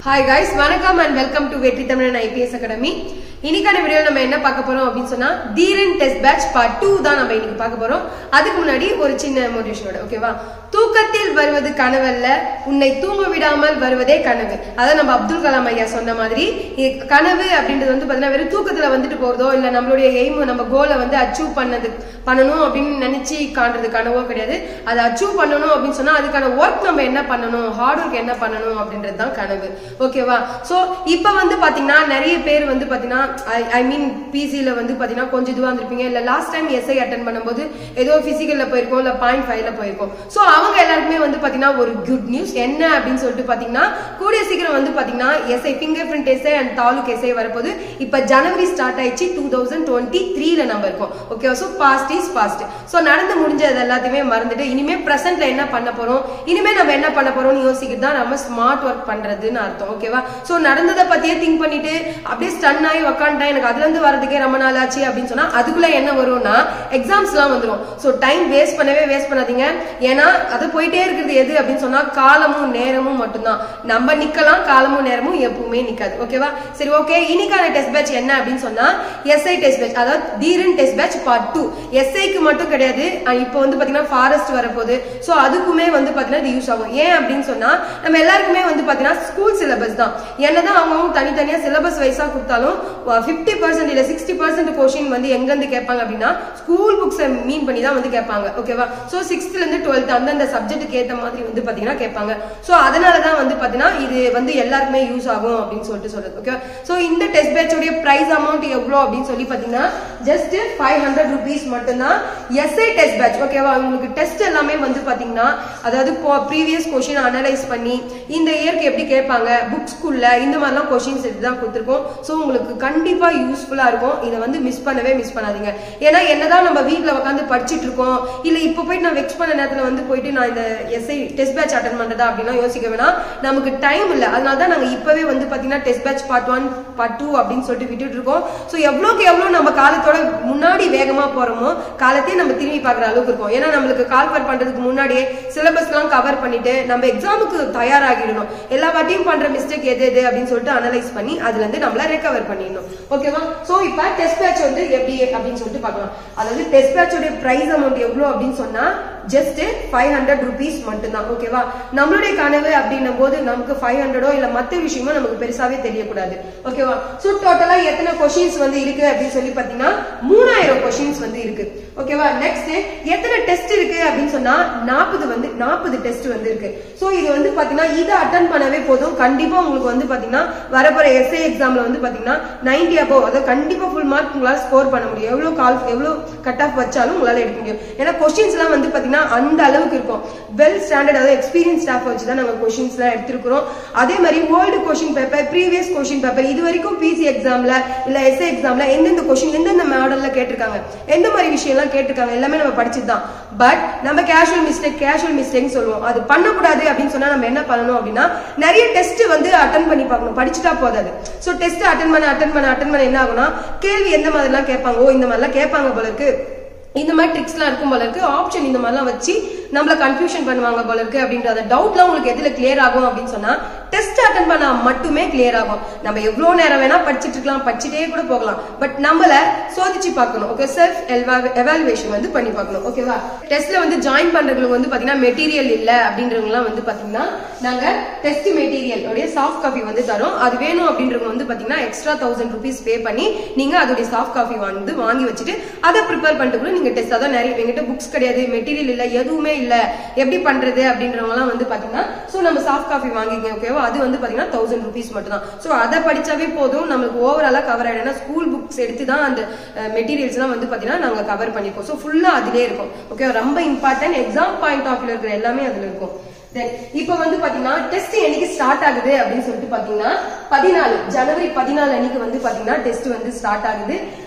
hi guys வணக்கம் and welcome to Vetri Tamizhan IPS academy இன்னைக்கான video நம்ம என்ன பார்க்க போறோம் அப்படின்னு சொன்னா Dheeran test batch part two தான் நம்ம இன்னைக்கு பார்க்க போறோம் அதுக்கு முன்னாடி ஒரு சின்ன மோட்டிவேஷனோட ஓகேவா தூக்கத்தில் வருவது கனவல்ல உன்னை தூங்க விடாமல் வருவதே கனவு அதான் நம்ம அப்துல் கலாம் ஐயா சொன்ன மாதிரி இது கனவு அப்படின்றது வந்து பாத்தீங்கன்னா வெறும் தூக்கத்துல வந்துட்டு போறதோ இல்ல நம்மளுடைய எய்ம் நம்ம கோலை வந்து அச்சீவ் பண்ணது பண்ணணும் அப்படின்னு நினைச்சு காண்றது கனவோ கிடையாது அதை அச்சீவ் பண்ணணும் அப்படின்னு சொன்னா அதுக்கான ஒர்க் நம்ம என்ன பண்ணணும் ஹார்ட் ஒர்க் என்ன பண்ணணும் அப்படின்றது தான் கனவு ஓகேவா சோ இப்ப வந்து பாத்தீங்கன்னா நிறைய பேர் வந்து பாத்தீங்கன்னா ஐ மீன் பிசில வந்து பாத்தீங்கன்னா கொஞ்சம் இதுவா இருந்திருப்பீங்க இல்ல லாஸ்ட் டைம் எஸ்ஐ அட்டன் பண்ணும்போது ஏதோ பிசிக்கல்ல போயிருக்கோம் இல்ல பாயிண்ட் ஃபைவ்ல போயிருக்கோம் சோ அவங்க எல்லாருக்குமே வந்து பாத்தீங்கன்னா ஒரு குட் நியூஸ் என்ன அப்படின்னு சொல்லிட்டு பாத்தீங்கன்னா கூடிய சீக்கிரம் வந்து பாத்தீங்கன்னா SI finger print SI and taluk SI வரப்போது இப்ப ஜனவரி ஸ்டார்ட் ஆயிடுச்சு டூ தௌசண்ட் டுவெண்ட்டி த்ரீல நம்ம இருக்கோம் okay so past is past so நடந்து முடிஞ்சது எல்லாத்தையுமே மறந்துட்டு இனிமே பிரசன்ட்ல என்ன பண்ண போறோம் இனிமே நம்ம என்ன பண்ண போறோம்னு யோசிக்கிறது தான் நம்ம ஸ்மார்ட் ஒர்க் பண்றதுன்னு அர்த்தம் ஓகேவா ஸோ நடந்ததை பத்தியே திங்க் பண்ணிட்டு அப்படியே ஸ்டன் ஆகி உக்காண்டேன் எனக்கு அதுல இருந்து வரதுக்கே ரொம்ப நாள் ஆச்சு அப்படின்னு சொன்னா அதுக்குள்ள என்ன வரும்னா எக்ஸாம்ஸ் எல்லாம் வந்துடும் ஸோ டைம் வேஸ்ட் பண்ணவே வேஸ்ட் பண்ணாதீங்க ஏன்னா அது போயிட்டே இருக்கிறது எது அப்படின்னு சொன்னா காலமும் நேரமும் மட்டும்தான் நம்ம நிக்கலாம் காலமும் நேரமும் எப்பவுமே நிக்காது ஓகேவா சரி ஓகே இன்னைக்கான டெஸ்ட் பேட்ச் என்ன அப்படின்னு சொன்னா எஸ்ஐ டெஸ்ட் பேட்ச் அதாவது Dheeran test batch part two எஸ்ஐக்கு மட்டும் கிடையாது அஹ் இப்போ வந்து பாத்தீங்கன்னா ஃபாரஸ்ட் வரப்போகுது ஸோ அதுக்குமே வந்து பாத்தீங்கன்னா இது யூஸ் ஆகும் ஏன் அப்படின்னு சொன்னா நம்ம எல்லாருக்குமே வந்து பாத்தீங்கன்னா ஸ்கூல் சிலபஸ் தான் என்னதான் அவங்க தனித்தனியா சிலபஸ் வைஸா கொடுத்தாலும் ஃபிஃப்டி பர்சன்ட் இல்ல சிக்ஸ்டி பர்சன்ட் கொஸ்டின் வந்து எங்க இருந்து கேட்பாங்க அப்படின்னா ஸ்கூல் புக்ஸை மீன் பண்ணி தான் வந்து கேட்பாங்க ஓகேவா ஸோ சிக்ஸ்த்ல இருந்து டுவெல்த் அந்தந்த சப்ஜெக்ட்டுக்கு ஏத்த மாதிரி வந்து பாத்தீங்கன்னா கேட்பாங்க ஸோ அதனால தான் வந்து பாத்தீங்கன்னா இது வந்து எல்லாருக்குமே யூஸ் ஆகும் அப்படின்னு சொல்லிட்டு சொல்றது ஓகேவா ஸோ இந்த டெஸ்ட் பேட்சோடைய பிரைஸ் அமௌண்ட் எவ்வளோ அப்படின்னு சொல்லி பாத்தீங்கன்னா ஜஸ்ட் ஃபைவ் ஹண்ட்ரட் ருபீஸ் மட்டும்தான் எஸ்ஐ டெஸ்ட் பேட்ச் ஓகேவா உங்களுக்கு டெஸ்ட் எல்லாமே வந்து பாத்தீங்கன்னா அதாவது ப்ரீவியஸ் கொஷின் அனலைஸ் பண்ணி இந்த இயர்க்கு எப்படி கேட்பாங்க புக்ஸ்குள்ள இந்த மாதிரிலாம் கொஷின்ஸ் எடுத்து தான் கொடுத்துருக்கோம் ஸோ உங்களுக்கு கண்டிப்பா யூஸ்ஃபுல்லா இருக்கும் இதை வந்து மிஸ் பண்ணவே மிஸ் பண்ணாதீங்க ஏன்னா என்னதான் நம்ம வீட்டில் உட்காந்து படிச்சிட்டு இருக்கோம் இல்ல இப்போ போயிட்டு நான் வெக்ஸ் பண்ண நேரத்துல வந்து போயிட்டு நான் இந்த எஸ்ஐ டெஸ்ட் பேட்ச் அட்டன் பண்றதா அப்படின்னா யோசிக்க வேணாம் நமக்கு டைம் இல்ல அதனால தான் நாங்க இப்பவே வந்து பாத்தீங்கன்னா test batch part one part two அப்படின்னு சொல்லிட்டு விட்டுட்டு இருக்கோம் ஸோ எவ்வளோக்கு எவ்வளோ நம்ம காலத்தோட முன்னாடி வேகமா போறோமோ காலத்தையும் நம்ம திரும்பி பார்க்குற அளவுக்கு இருக்கும் ஏன்னா நம்மளுக்கு கால்வர் பண்றதுக்கு முன்னாடியே சிலபஸ்லாம் கவர் பண்ணிட்டு நம்ம எக்ஸாமுக்கு தயாராகிடணும் எல்லா வாட்டியும் பண்ற மிஸ்டேக் எது எது அப்படின்னு சொல்லிட்டு அனலைஸ் பண்ணி அதுல இருந்து நம்மள ரெக்கவர் பண்ணிடணும் ஓகேவா சோ இப்ப டெஸ்ட் பேட்ச் வந்து எப்படி அப்படின்னு சொல்லிட்டு பார்க்கலாம் அதாவது டெஸ்ட் பேட்சோட பிரைஸ் அமௌண்ட் எவ்வளவு அப்படின்னு சொன்னா ஜஸ்ட் ஃபைவ் ஹண்ட்ரட் ருபீஸ் மட்டும்தான் ஓகேவா நம்மளுடைய கனவு அப்படின்னும் போது நமக்கு ஃபைவ் ஹண்ட்ரடோ இல்ல மத்த விஷயமோ நமக்கு பெருசாவே தெரியக்கூடாது ஓகேவா சோ டோட்டலா எத்தனை கொஷின்ஸ் வந்து இருக்கு அப்படின்னு சொல்லி பாத்தீங்கன்னா மூணாயிரம் கொஷின்ஸ் வந்து இருக்கு ஓகேவா நெக்ஸ்ட் எத்தனை டெஸ்ட் இருக்கு அப்படின்னு சொன்னா நாற்பது வந்து நாற்பது டெஸ்ட் வந்து இருக்கு சோ இது வந்து பாத்தீங்கன்னா இதை அட்டன் பண்ணவே போதும் கண்டிப்பா உங்களுக்கு வந்து பாத்தீங்கன்னா வரப்போற எஸ்ஏ எக்ஸாம்ல வந்து பாத்தீங்கன்னா நைன்டி அபோ அதாவது கண்டிப்பா ஃபுல் மார்க் உங்களால ஸ்கோர் பண்ண முடியும் எவ்வளவு கால் எவ்வளவு கட் ஆஃப் வச்சாலும் உங்களால எடுக்க முடியும் ஏன்னா கொஸ்டின்ஸ் எல்லாம் வந்து பாத்தீங்கன்னா அந்த அளவுக்கு இருக்கும் வெல் ஸ்டாண்டர்ட் அதாவது எக்ஸ்பீரியன்ஸ் ஸ்டாஃப் வச்சு தான் நாங்க கொஸ்டின்ஸ் எல்லாம் எடுத்திருக்கிறோம் அதே மாதிரி old question paper previous question paper இது வரைக்கும் பிசி எக்ஸாம்ல இல்ல எஸ்ஏ எக்ஸாம்ல எந்தெந்த கொஸ்டின் எந்தெந்த மாடல்ல கேட்டிருக்காங்க எந்த மாதிரி விஷயம் எல்லாம் கேட்டிருக்காங்க எல்லாமே நம்ம படிச்சது தான் பட் நம்ம கேஷுவல் மிஸ்டேக் கேஷுவல் மிஸ்டேக் சொல்லுவோம் அது பண்ணக்கூடாது அப்படின்னு சொன்னா நம்ம என்ன பண்ணணும் அப்படின்னா நிறைய டெஸ்ட் வந்து அட்டன் பண்ணி பார்க்கணும் படிச்சுட்டா போதாது ஸோ டெஸ்ட் அட்டன் பண்ண அட்டன் பண்ண அட்டன் பண்ண என்ன ஆகும்னா கேள்வி எந்த மாதிரிலாம் கேட்பாங்க ஓ இந்த மாதிரிலாம் கேட்பாங்க போல இருக்கு இந்த மாதிரி ட்ரிக்ஸ்லாம் இருக்கும் போல இருக்கு ஆப்ஷன் இந்த மாதிரிலாம் வச்சு நம்மள கன்ஃபியூஷன் பண்ணுவாங்க போல இருக்கு அப்படின்ற அந்த டவுட்லாம் உங்களுக்கு எதுல கிளியர் ஆகும் அப்படின்னு சொன்னா டெஸ்ட் அட்டன் பண்ணா மட்டுமே கிளியர் ஆகும் நம்ம எவ்வளவு நேரம் வேணா படிச்சுட்டு இருக்கலாம் படிச்சுட்டே கூட போகலாம் பட் நம்மள சோதிச்சு பார்க்கணும் ஓகே செல்ஃப் எவாலுவேஷன் வந்து பண்ணி பார்க்கணும் ஓகேவா டெஸ்ட்ல வந்து ஜாயின் பண்றவங்களுக்கு வந்து பாத்தீங்கன்னா மெட்டீரியல் இல்ல அப்படின்றவங்கலாம் வந்து பாத்தீங்கன்னா நாங்க டெஸ்ட் மெட்டீரியல் உடைய சாஃப்ட் காப்பி வந்து தரோம் அது வேணும் அப்படின்றவங்க வந்து பாத்தீங்கன்னா எக்ஸ்ட்ரா தௌசண்ட் ருபீஸ் பே பண்ணி நீங்க அதோடைய சாஃப்ட் காப்பி வந்து வாங்கி வச்சுட்டு அதை ப்ரிப்பேர் பண்ணிட்டு கூட நீங்க டெஸ்ட் அதான் நிறைய எங்கிட்ட புக்ஸ் கிடையாது மெட்டீரியல் இல்ல எதுவுமே இல்ல எப்படி பண்றது அப்படின்றவங்க எல்லாம் வந்து பாத்தீங்கன்னா சோ நம்ம சாஃப்ட் காப்பி வாங்கிங்க ஓகேவா அது வந்து பாத்தீங்கன்னா தௌசண்ட் ருபீஸ் மட்டும் தான் சோ அதை படிச்சாவே போதும் நம்மளுக்கு ஓவராலா கவர் ஆயிடும் ஸ்கூல் புக்ஸ் எடுத்து தான் அந்த மெட்டீரியல்ஸ் எல்லாம் வந்து பாத்தீங்கன்னா நாங்க கவர் பண்ணிருக்கோம் சோ ஃபுல்லா அதுலயே இருக்கும் ஓகே ரொம்ப இம்பார்ட்டன்ட் எக்ஸாம் பாயிண்ட் ஆஃப் வியூல இருக்கிற எல்லாமே அதுல இருக்கும் தென் இப்போ வந்து பாத்தீங்கன்னா டெஸ்ட் என்னைக்கு ஸ்டார்ட் ஆகுது அப்படின்னு சொல்லிட்டு பாத்தீங்கன்னா பதினாலு ஜனவரி பதினாலு அன்னைக்கு வந்து பாத்தீங்கன்னா டெஸ்ட் வந்து ஸ்டார்ட் ஆகுது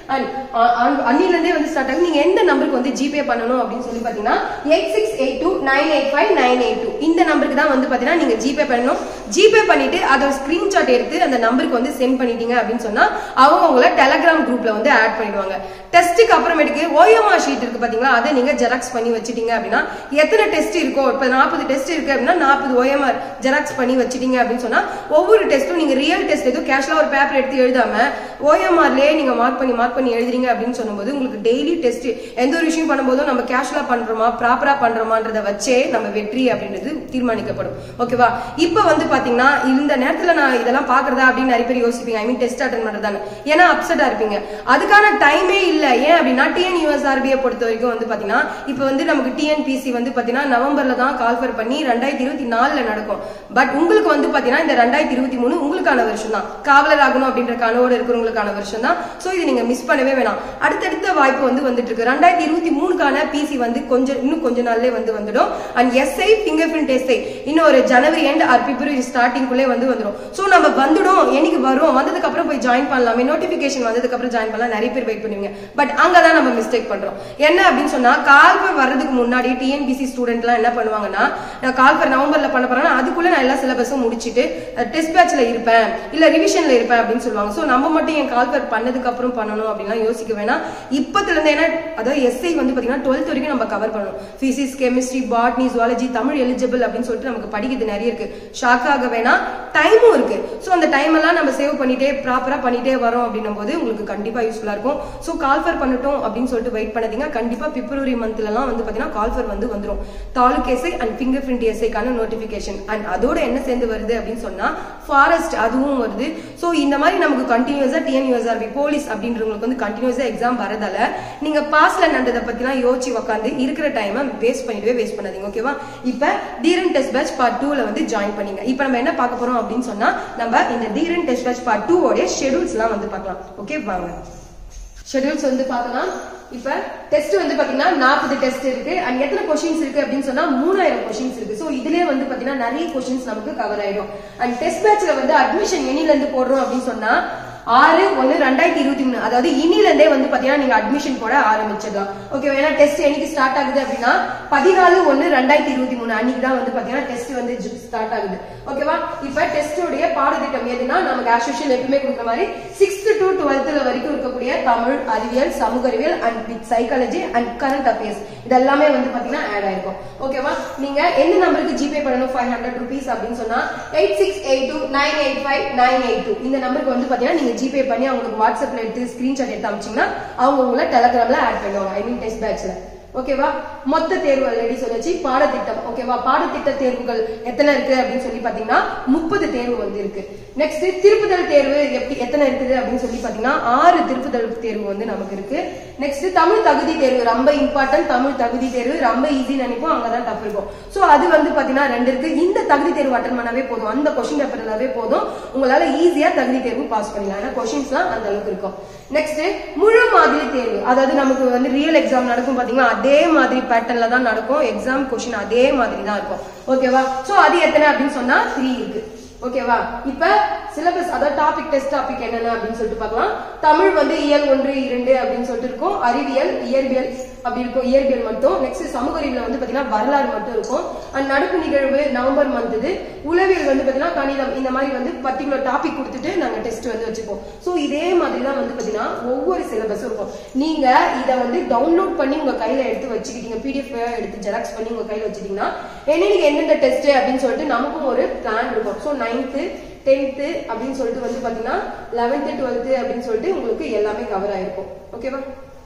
அண்ட் அன்னில இருந்தே வந்து ஸ்டார்ட் ஆகும் நீங்க எந்த நம்பருக்கு வந்து ஜிபே பண்ணணும் அப்படின்னு சொல்லி பாத்தீங்கன்னா eight six eight two nine eight five nine eight two இந்த நம்பருக்கு தான் வந்து பாத்தீங்கன்னா நீங்க ஜிபே பண்ணணும் ஜிபே பண்ணிட்டு அதோட ஸ்கிரீன்ஷாட் எடுத்து அந்த நம்பருக்கு வந்து சென்ட் பண்ணிட்டீங்க அப்படின்னு சொன்னா அவங்க உங்களை டெலகிராம் குரூப்ல வந்து ஆட் பண்ணிடுவாங்க டெஸ்ட்டுக்கு அப்புறமேட்டுக்கு ஓஎம்ஆர் ஷீட் இருக்கு பாத்தீங்களா அதை நீங்க ஜெராக்ஸ் பண்ணி வச்சிட்டீங்க அப்படின்னா எத்தனை டெஸ்ட் இருக்கோ இப்ப நாற்பது டெஸ்ட் இருக்கு அப்படின்னா நாற்பது ஓஎம்ஆர் ஜெராக்ஸ் பண்ணி வச்சிட்டீங்க அப்படின்னு சொன்னா ஒவ்வொரு டெஸ்ட்டும் நீங்க ரியல் டெஸ்ட் எதுவும் கேஷ்ல ஒரு பேப்பர் எடுத்து எழுதாம ஓஎம்ஆர்லயே நீங்க மார்க் பண்ணி மார்க் பண்ணி எழுதுறீங்க அப்படின்னு சொல்லும்போது உங்களுக்கு டெய்லி டெஸ்ட் எந்த ஒரு விஷயம் பண்ணும்போதும் நம்ம கேஷ்ல பண்றோமா ப்ராப்பரா பண்றோமான்றத வச்சே நம்ம வெற்றி அப்படின்றது தீர்மானிக்கப்படும் ஓகேவா இப்போ வந்து பாத்தீங்கன்னா இந்த நேரத்துல நான் இதெல்லாம் பாக்குறதா அப்படின்னு நிறைய பேர் யோசிப்பீங்க ஐ மீன் டெஸ்ட் அட்டன் பண்றதான்னு ஏன்னா அப்செட்டா இருப்பீங்க அதுக்கான டைமே இல்ல ஏன் அப்படின்னா டிஎன்யூஎஸ்ஆர்பியை பொறுத்த வரைக்கும் வந்து பாத்தீங்கன்னா இப்போ வந்து நமக்கு டிஎன்பிசி வந்து பாத்தீங்கன்னா நவம்பர்ல தான் கால்ஃபர் பண்ணி ரெண்டாயிரத்தி இருபத்தி நாலுல நடக்கும் பட் உங்களுக்கு வந்து பாத்தீங்கன்னா இந்த ரெண்டாயிரத்தி இருபத்தி மூணு உங்களுக்கான வருஷம் தான் காவலர் ஆகணும் அப்படின்ற கனவோடு இருக்கிறவங்களுக்கான வருஷம் தான் சோ இது நீங்க மிஸ் பண்ணவே வேணாம் அடுத்தடுத்த வாய்ப்பு வந்து வந்துட்டு இருக்கு ரெண்டாயிரத்தி இருபத்தி மூணுக்கான பிசி வந்து கொஞ்சம் இன்னும் கொஞ்ச நாள்லயே வந்து வந்துடும் and SI finger print SI இன்னும் ஒரு ஜனவரி எண்ட் ஆர் பிப்ரவரி ஸ்டார்டிங்குள்ளே வந்து வந்துடும் சோ நம்ம வந்துடும் என்னைக்கு வரும் வந்ததுக்கு அப்புறம் போய் ஜாயின் பண்ணலாமே நோட்டிபிகேஷன் வந்ததுக்கு அப்புறம் ஜாயின் பண்ணலாம் நிறைய பேர் வெயிட் பண்ணுவீங்க பட் அங்கதான் நம்ம மிஸ்டேக் பண்றோம் என்ன அப்படின்னு சொன்னா கால்பர் வர்றதுக்கு முன்னாடி டிஎன்பிசி ஸ்டூடெண்ட்லாம் என்ன பண்ணுவாங்கன்னா நான் கால்பர் நவம்பர்ல பண்ண போறேன்னா அதுக்குள்ள நான் எல்லா சிலபஸும் முடிச்சிட்டு டெஸ்ட் பேட்ச்ல இருப்பேன் இல்ல ரிவிஷன்ல இருப்பேன் அப்படின்னு சொல்லுவாங்க சோ நம்ம மட்டும் என் கால்பர் பண்ணதுக்கு அப்புறம் பண்ணணும் அப்படின்லாம் யோசிக்க வேணாம் இப்பத்துல இருந்து ஏன்னா அதாவது எஸ்ஐ வந்து பாத்தீங்கன்னா டுவெல்த் வரைக்கும் நம்ம கவர் பண்ணணும் physics chemistry botany zoology Tamil eligible அப்படின்னு சொல்லிட்டு நமக்கு படிக்கிறது நிறைய இருக்கு ஷாக் ஆக வேணாம் டைமும் இருக்கு சோ அந்த டைம் எல்லாம் நம்ம சேவ் பண்ணிட்டே ப்ராப்பரா பண்ணிட்டே வரோம் அப்படின்னும் போது உங்களுக்கு கண்டிப்பா யூஸ்ஃபுல்லா இருக்கும் சோ கால்ஃபர் பண்ணட்டும் அப்படின்னு சொல்லிட்டு வெயிட் பண்ணாதீங்க கண்டிப்பா பிப்ரவரி மந்த்ல எல்லாம் வந்து பாத்தீங்கன்னா கால்ஃபர் வந்து வந்துரும் taluk SI and finger print எஸ்ஐக்கான நோட்டிபிகேஷன் அண்ட் அதோட என்ன சேர்ந்து வருது அப்படின்னு சொன்னா ஃபாரஸ்ட் அதுவும் வருது சோ இந்த மாதிரி நமக்கு கண்டினியூஸா டிஎன்யூஎஸ்ஆர்பி போலீஸ் அப்படின்றவங்களுக்கு வந்து கண்டினியூஸா எக்ஸாம் வரதால நீங்க பாஸ்ல நடந்ததை பத்திலாம் யோசிச்சு உட்காந்து இருக்கிற டைமை வேஸ்ட் பண்ணிடவே வேஸ்ட் பண்ணாதீங்க ஓகேவா இப்ப தீரன் டெஸ்ட் பேட்ச் பார்ட் டூல வந்து ஜாயின் பண்ணீங்க இப்ப நம்ம என்ன பார்க்க போறோம் அப்படின்னு சொன்னா நம்ம இந்த Dheeran test batch part two உடைய ஷெடியூல்ஸ் எல்லாம் வந்து பார்க்கலாம் ஓகே வாங்க ஷெடியூல்ஸ் வந்து பார்க்கலாம் இப்ப டெஸ்ட் வந்து பாத்தீங்கன்னா நாற்பது டெஸ்ட் இருக்கு அண்ட் எத்தனை கொஸ்டின்ஸ் இருக்கு அப்படின்னு சொன்னா மூணாயிரம் கொஸ்டின்ஸ் இருக்கு சோ இதுலயே வந்து பாத்தீங்கன்னா நிறைய கொஸ்டின்ஸ் நமக்கு கவர் ஆயிடும் அண்ட் டெஸ்ட் பேட்ச்ல வந்து அட்மிஷன் எண்ணில இருந்து போடுறோம் அப்படின்னு சொன்னா ஆறு ஒன்னு ரெண்டாயிரத்தி இருபத்தி மூணு அதாவது இனில இருந்தே வந்து பாத்தீங்கன்னா நீங்க அட்மிஷன் போட ஆரம்பிச்சிடலாம் ஓகே ஏன்னா டெஸ்ட் என்னைக்கு ஸ்டார்ட் ஆகுது அப்படின்னா பதினாலு ஒன்னு ரெண்டாயிரத்தி இருபத்தி மூணு அன்னைக்கு தான் வந்து பாத்தீங்கன்னா டெஸ்ட் வந்து ஸ்டார்ட் ஆகுது ஓகேவா இப்ப டெஸ்டோடைய பாடத்திட்டம் எதுனா நமக்கு ஆஸ்யூஷன் எப்பவுமே கொடுக்குற மாதிரி சிக்ஸ்த் டு டுவெல்த்ல வரைக்கும் இருக்கக்கூடிய தமிழ் அறிவியல் சமூக அறிவியல் and with psychology and current affairs இது எல்லாமே வந்து பாத்தீங்கன்னா ஆட் ஆயிருக்கும் ஓகேவா நீங்க எந்த நம்பருக்கு ஜிபே பண்ணணும் ஃபைவ் ஹண்ட்ரட் ருபீஸ் அப்படின்னு சொன்னா eight six eight two nine eight five nine eight two இந்த நம்பருக்கு வந்து பாத்தீங்கன்னா நீங்க ஜிபே பண்ணி அவங்களுக்கு வாட்ஸ்அப்ல எடுத்து ஸ்கிரீன்ஷாட் எடுத்து அமிச்சிங்கன்னா அவங்க உங்களை டெலகிராம்ல ஆட் பண்ணுவாங்க ஐ மீன் டெஸ்ட் பேட்ச்ல ஓகேவா மொத்த தேர்வு ஆல்ரெடி சொல்லிச்சு பாடத்திட்டம் ஓகேவா பாடத்திட்ட தேர்வுகள் எத்தனை இருக்கு அப்படின்னு சொல்லி பாத்தீங்கன்னா முப்பது தேர்வு வந்து இருக்கு நெக்ஸ்ட் திருப்புதல் தேர்வு எப்படி எத்தனை இருக்குது அப்படின்னு சொல்லி பாத்தீங்கன்னா ஆறு திருப்புதல் தேர்வு வந்து நமக்கு இருக்கு நெக்ஸ்ட் தமிழ் தகுதி தேர்வு ரொம்ப இம்பார்ட்டன்ட் தமிழ் தகுதி தேர்வு ரொம்ப ஈஸின்னு நினைப்போம் அங்கதான் டஃப் இருக்கும் சோ அது வந்து பாத்தீங்கன்னா ரெண்டு இருக்கு இந்த தகுதி தேர்வு அட்டன் பண்ணாவே போதும் அந்த கொஸ்டின் பேப்பர் இருந்தாவே போதும் உங்களால ஈஸியா தகுதி தேர்வு பாஸ் பண்ணிடலாம் ஏன்னா கொஸ்டின்ஸ்லாம் அந்த அளவுக்கு இருக்கும் நெக்ஸ்ட் முழு மாதிரி தேர்வு அதாவது நமக்கு வந்து ரியல் எக்ஸாம் நடக்கும் பாத்தீங்கன்னா அதே மாதிரி பேட்டர்ன்ல தான் நடக்கும் எக்ஸாம் கொஸ்டின் அதே மாதிரி தான் இருக்கும் ஓகேவா சோ அது எத்தனை அப்படின்னு சொன்னா த்ரீ இருக்கு ஓகேவா இப்ப சிலபஸ் அதாவது டாபிக் டெஸ்ட் டாபிக் என்னென்ன அப்படின்னு சொல்லிட்டு பார்க்கலாம் தமிழ் வந்து இயல் ஒன்று இரண்டு அப்படின்னு சொல்லிட்டு இருக்கும் அறிவியல் இயற்பியல் அப்படி இருக்கும் இயற்பியல் மட்டும் நெக்ஸ்ட் சமூக அறிவியல் வந்து பாத்தீங்கன்னா வரலாறு மட்டும் இருக்கும் அண்ட் நடப்பு நிகழ்வு நவம்பர் மந்த் இது உளவியல் வந்து பாத்தீங்கன்னா கணிதம் இந்த மாதிரி வந்து பர்டிகுலர் டாபிக் கொடுத்துட்டு நாங்க டெஸ்ட் வந்து வச்சுப்போம் சோ இதே மாதிரி தான் வந்து பாத்தீங்கன்னா ஒவ்வொரு சிலபஸும் இருக்கும் நீங்க இத வந்து டவுன்லோட் பண்ணி உங்க கையில எடுத்து வச்சுக்கிட்டீங்க பிடிஎஃப் எடுத்து ஜெராக்ஸ் பண்ணி உங்க கையில வச்சுட்டீங்கன்னா என்னைக்கு எந்தெந்த டெஸ்ட் அப்படின்னு சொல்லிட்டு நமக்கும் ஒரு பிளான் இருக்கும் ஸோ நைன்த்து டென்த்து அப்படின்னு சொல்லிட்டு வந்து பாத்தீங்கன்னா லெவன்த்து டுவெல்த்து அப்படின்னு சொல்லிட்டு உங்களுக்கு எல்லாமே கவர் ஆயிருக்கும் ஓகேவா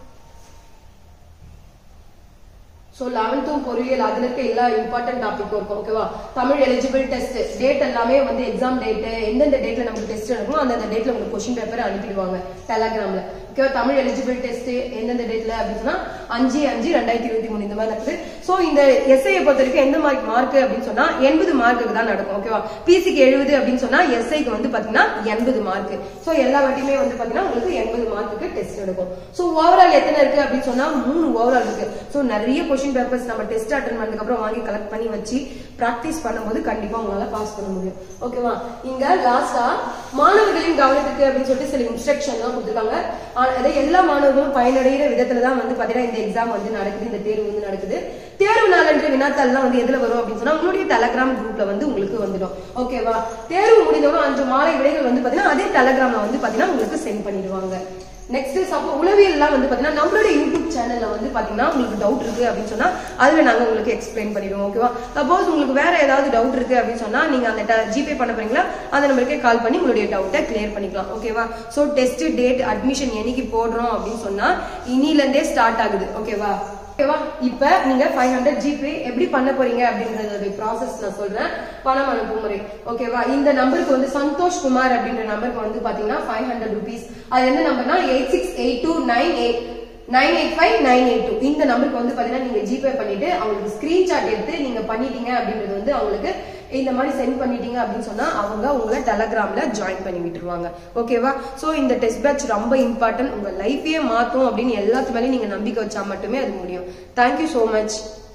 சோ லெவன்த்தும் பொறியியல் அதுல இருக்க எல்லா இம்பார்ட்டன்ட் டாபிக்கும் இருக்கும் ஓகேவா தமிழ் எலிஜிபிள் டெஸ்ட் டேட் எல்லாமே வந்து எக்ஸாம் டேட் எந்தெந்த டேட்ல நமக்கு டெஸ்ட் நடக்கும் அந்தந்த டேட்ல உங்களுக்கு கொஸ்டின் பேப்பர் அனுப்பிடுவாங்க டெலகிராம்ல ஓகேவா தமிழ் எலிஜிபிள் டெஸ்ட் எந்தெந்த டேட்ல அப்படின்னு சொன்னா அஞ்சு அஞ்சு ரெண்டாயிரத்தி இருபத்தி மூணு இந்த மாதிரி நடக்குது சோ இந்த எஸ்ஐயை பொறுத்த வரைக்கும் எந்த மாதிரி மார்க் அப்படின்னு சொன்னா எண்பது மார்க்குக்கு தான் நடக்கும் ஓகேவா பிசிக்கு எழுபது அப்படின்னு சொன்னா எஸ்ஐக்கு வந்து பாத்தீங்கன்னா எண்பது மார்க் சோ எல்லா வாட்டியுமே வந்து பாத்தீங்கன்னா உங்களுக்கு எண்பது மார்க்குக்கு டெஸ்ட் நடக்கும் சோ ஓவரால் எத்தனை இருக்கு அப்படின்னு சொன்னா மூணு ஓவரால் இருக்கு சோ நிறைய கொஸ்டின் பேப்பர்ஸ் நம்ம டெஸ்ட் அட்டன் பண்ணதுக்கு அப்புறம் வாங்கி கலெக்ட் பண்ணி வச்சு பிராக்டிஸ் பண்ணும்போது கண்டிப்பா உங்களால பாஸ் பண்ண முடியும் ஓகேவா இங்க லாஸ்டா மாணவர்களின் கவனத்துக்கு அப்படின்னு சொல்லிட்டு சில இன்ஸ்ட்ரக்ஷன் எல்லாம் கொடுத்துருக்காங்க மா- அதாவது எல்லா மாணவர்களும் பயனடைகிற விதத்துல தான் வந்து பாத்தீங்கன்னா இந்த எக்ஸாம் வந்து நடக்குது இந்த தேர்வு வந்து நடக்குது தேர்வு நாளன்று வினாத்தாள்லாம் வந்து எதுல வரும் அப்படின்னு சொன்னா உங்களுடைய டெலகிராம் குரூப்ல வந்து உங்களுக்கு வந்துடும் ஓகேவா தேர்வு முடிந்தவங்க அன்று மாலை விடைகள் வந்து பாத்தீங்கன்னா அதே டெலகிராம்ல வந்து பாத்தீங்கன்னா உங்களுக்கு சென்ட் பண்ணிடுவாங்க நெக்ஸ்ட் சப்போ உளவியல்லாம் வந்து பாத்தீங்கன்னா நம்மளுடைய யூடியூப் சேனல்ல வந்து பாத்தீங்கன்னா உங்களுக்கு டவுட் இருக்கு அப்படின்னு சொன்னா அதுல நாங்க உங்களுக்கு எக்ஸ்பிளைன் பண்ணிடுவோம் ஓகேவா சப்போஸ் உங்களுக்கு வேற ஏதாவது டவுட் இருக்கு அப்படின்னு சொன்னா நீங்க அந்த ஜிபே பண்ண போறீங்களா அந்த நம்பருக்கே கால் பண்ணி உங்களுடைய டவுட்டை கிளியர் பண்ணிக்கலாம் ஓகேவா சோ டெஸ்ட் டேட் அட்மிஷன் என்னைக்கு போடுறோம் அப்படின்னு சொன்னா இனில இருந்தே ஸ்டார்ட் ஆகுது ஓகேவா ஓகேவா இப்ப நீங்க ஃபைவ் ஹண்ட்ரட் ஜிபே எப்படி பண்ண போறீங்க அப்படிங்கறது ப்ராசஸ் நான் சொல்றேன் பணம் அனுப்பும் முறை ஓகேவா இந்த நம்பருக்கு வந்து சந்தோஷ் குமார் அப்படின்ற நம்பருக்கு வந்து பாத்தீங்கன்னா ஃபைவ் ஹண்ட்ரட் ருபீஸ் அது என்ன நம்பர்னா eight six eight two nine eight nine eight five nine eight two இந்த நம்பருக்கு வந்து பாத்தீங்கன்னா நீங்க ஜிபே பண்ணிட்டு அவங்களுக்கு ஸ்கிரீன்ஷாட் எடுத்து நீங்க பண்ணிட்டீங்க அப்படின்றது வந்து அவங்களுக்கு இந்த மாதிரி சென்ட் பண்ணிட்டீங்க அப்படின்னு சொன்னா அவங்க உங்களை டெலகிராம்ல ஜாயின் பண்ணி விட்டுருவாங்க ஓகேவா சோ இந்த டெஸ்ட் பேட்ச் ரொம்ப இம்பார்ட்டன்ட் உங்க லைஃபையே மாத்தும் அப்படின்னு எல்லாத்து மேலயும் நீங்க நம்பிக்கை வச்சா மட்டுமே அது முடியும் தேங்க்யூ so மச்